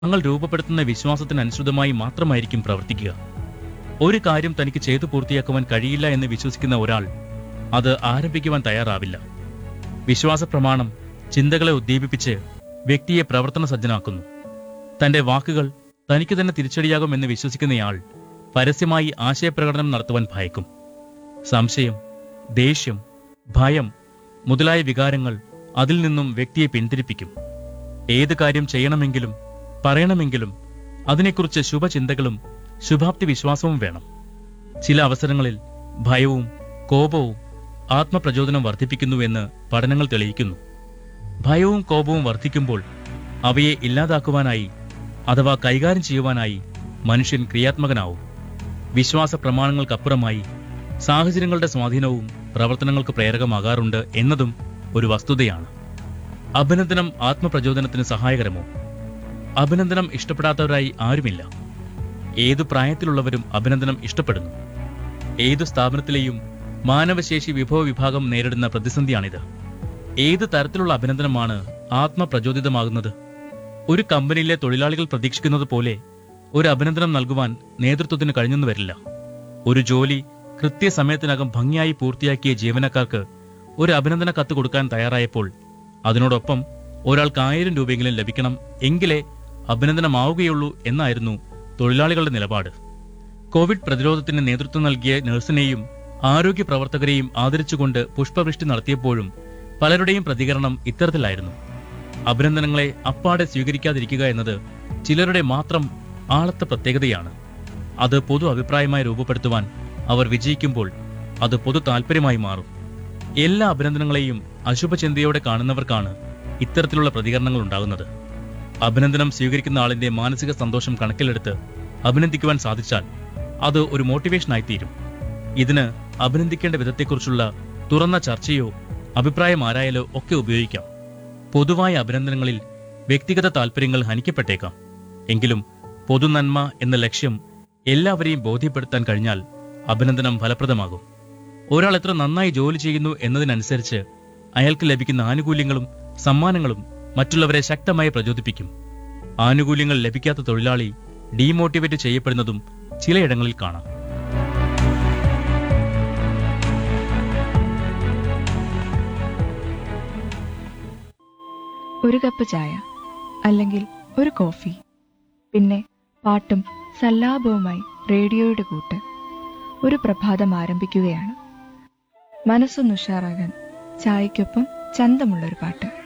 തങ്ങൾ രൂപപ്പെടുത്തുന്ന വിശ്വാസത്തിനനുസൃതമായി മാത്രമായിരിക്കും പ്രവർത്തിക്കുക ഒരു കാര്യം തനിക്ക് ചെയ്തു പൂർത്തിയാക്കുവാൻ കഴിയില്ല എന്ന് വിശ്വസിക്കുന്ന ഒരാൾ അത് ആരംഭിക്കുവാൻ തയ്യാറാവില്ല വിശ്വാസ പ്രമാണം ചിന്തകളെ ഉദ്ദീപിപ്പിച്ച് വ്യക്തിയെ പ്രവർത്തന സജ്ജനാക്കുന്നു തന്റെ വാക്കുകൾ തനിക്ക് തന്നെ തിരിച്ചടിയാകുമെന്ന് വിശ്വസിക്കുന്നയാൾ പരസ്യമായി ആശയപ്രകടനം നടത്തുവാൻ ഭയക്കും സംശയം ദേഷ്യം ഭയം മുതലായ വികാരങ്ങൾ അതിൽ നിന്നും വ്യക്തിയെ പിന്തിരിപ്പിക്കും ഏത് കാര്യം ചെയ്യണമെങ്കിലും പറയണമെങ്കിലും അതിനെക്കുറിച്ച് ശുഭചിന്തകളും ശുഭാപ്തി വിശ്വാസവും വേണം ചില അവസരങ്ങളിൽ ഭയവും കോപവും ആത്മപ്രചോദനം വർദ്ധിപ്പിക്കുന്നുവെന്ന് പഠനങ്ങൾ തെളിയിക്കുന്നു ഭയവും കോപവും വർദ്ധിക്കുമ്പോൾ അവയെ ഇല്ലാതാക്കുവാനായി അഥവാ കൈകാര്യം ചെയ്യുവാനായി മനുഷ്യൻ ക്രിയാത്മകനാവും വിശ്വാസ പ്രമാണങ്ങൾക്കപ്പുറമായി സാഹചര്യങ്ങളുടെ സ്വാധീനവും പ്രവർത്തനങ്ങൾക്ക് പ്രേരകമാകാറുണ്ട് എന്നതും ഒരു വസ്തുതയാണ് അഭിനന്ദനം ആത്മപ്രചോദനത്തിന് സഹായകരമോ അഭിനന്ദനം ഇഷ്ടപ്പെടാത്തവരായി ആരുമില്ല ഏതു പ്രായത്തിലുള്ളവരും അഭിനന്ദനം ഇഷ്ടപ്പെടുന്നു ഏതു സ്ഥാപനത്തിലെയും മാനവശേഷി വിഭവ വിഭാഗം നേരിടുന്ന പ്രതിസന്ധിയാണിത് ഏത് തരത്തിലുള്ള അഭിനന്ദനമാണ് ആത്മപ്രചോദിതമാകുന്നത് ഒരു കമ്പനിയിലെ തൊഴിലാളികൾ പ്രതീക്ഷിക്കുന്നത് പോലെ ഒരു അഭിനന്ദനം നൽകുവാൻ നേതൃത്വത്തിന് കഴിഞ്ഞെന്ന് വരില്ല ഒരു ജോലി കൃത്യസമയത്തിനകം ഭംഗിയായി പൂർത്തിയാക്കിയ ജീവനക്കാർക്ക് ഒരു അഭിനന്ദന കത്ത് കൊടുക്കാൻ തയ്യാറായപ്പോൾ അതിനോടൊപ്പം ഒരാൾക്ക് ആയിരം രൂപയെങ്കിലും ലഭിക്കണം എങ്കിലേ അഭിനന്ദനമാവുകയുള്ളൂ എന്നായിരുന്നു തൊഴിലാളികളുടെ നിലപാട് കോവിഡ് പ്രതിരോധത്തിന് നേതൃത്വം നൽകിയ നഴ്സിനെയും ആരോഗ്യ പ്രവർത്തകരെയും ആദരിച്ചുകൊണ്ട് പുഷ്പവൃഷ്ടി നടത്തിയപ്പോഴും പലരുടെയും പ്രതികരണം ഇത്തരത്തിലായിരുന്നു അഭിനന്ദനങ്ങളെ അപ്പാടെ സ്വീകരിക്കാതിരിക്കുക എന്നത് ചിലരുടെ മാത്രം ആളത്തെ പ്രത്യേകതയാണ് അത് പൊതു അഭിപ്രായമായി രൂപപ്പെടുത്തുവാൻ അവർ വിജയിക്കുമ്പോൾ അത് പൊതു താല്പര്യമായി മാറും എല്ലാ അഭിനന്ദനങ്ങളെയും അശുഭചിന്തയോടെ കാണുന്നവർക്കാണ് ഇത്തരത്തിലുള്ള പ്രതികരണങ്ങൾ ഉണ്ടാകുന്നത് അഭിനന്ദനം സ്വീകരിക്കുന്ന ആളിന്റെ മാനസിക സന്തോഷം കണക്കിലെടുത്ത് അഭിനന്ദിക്കുവാൻ സാധിച്ചാൽ അത് ഒരു മോട്ടിവേഷനായി തീരും ഇതിന് അഭിനന്ദിക്കേണ്ട വിധത്തെക്കുറിച്ചുള്ള തുറന്ന ചർച്ചയോ അഭിപ്രായം ആരായാലോ ഒക്കെ ഉപയോഗിക്കാം പൊതുവായ അഭിനന്ദനങ്ങളിൽ വ്യക്തിഗത താല്പര്യങ്ങൾ ഹനിക്കപ്പെട്ടേക്കാം എങ്കിലും പൊതുനന്മ എന്ന ലക്ഷ്യം എല്ലാവരെയും ബോധ്യപ്പെടുത്താൻ കഴിഞ്ഞാൽ അഭിനന്ദനം ഫലപ്രദമാകും ഒരാൾ എത്ര നന്നായി ജോലി ചെയ്യുന്നു എന്നതിനനുസരിച്ച് അയാൾക്ക് ലഭിക്കുന്ന ആനുകൂല്യങ്ങളും സമ്മാനങ്ങളും മറ്റുള്ളവരെ ശക്തമായി പ്രചോദിപ്പിക്കും ആനുകൂല്യങ്ങൾ ലഭിക്കാത്ത തൊഴിലാളി ഡീമോട്ടിവേറ്റ് ചെയ്യപ്പെടുന്നതും ചിലയിടങ്ങളിൽ കാണാം ഒരു കപ്പ് ചായ അല്ലെങ്കിൽ ഒരു കോഫി പിന്നെ പാട്ടും സല്ലാപവുമായി റേഡിയോയുടെ കൂട്ട് ഒരു പ്രഭാതം ആരംഭിക്കുകയാണ് മനസ്സൊന്ന് ഉഷാറാകാൻ ചായയ്ക്കൊപ്പം ചന്തമുള്ളൊരു പാട്ട്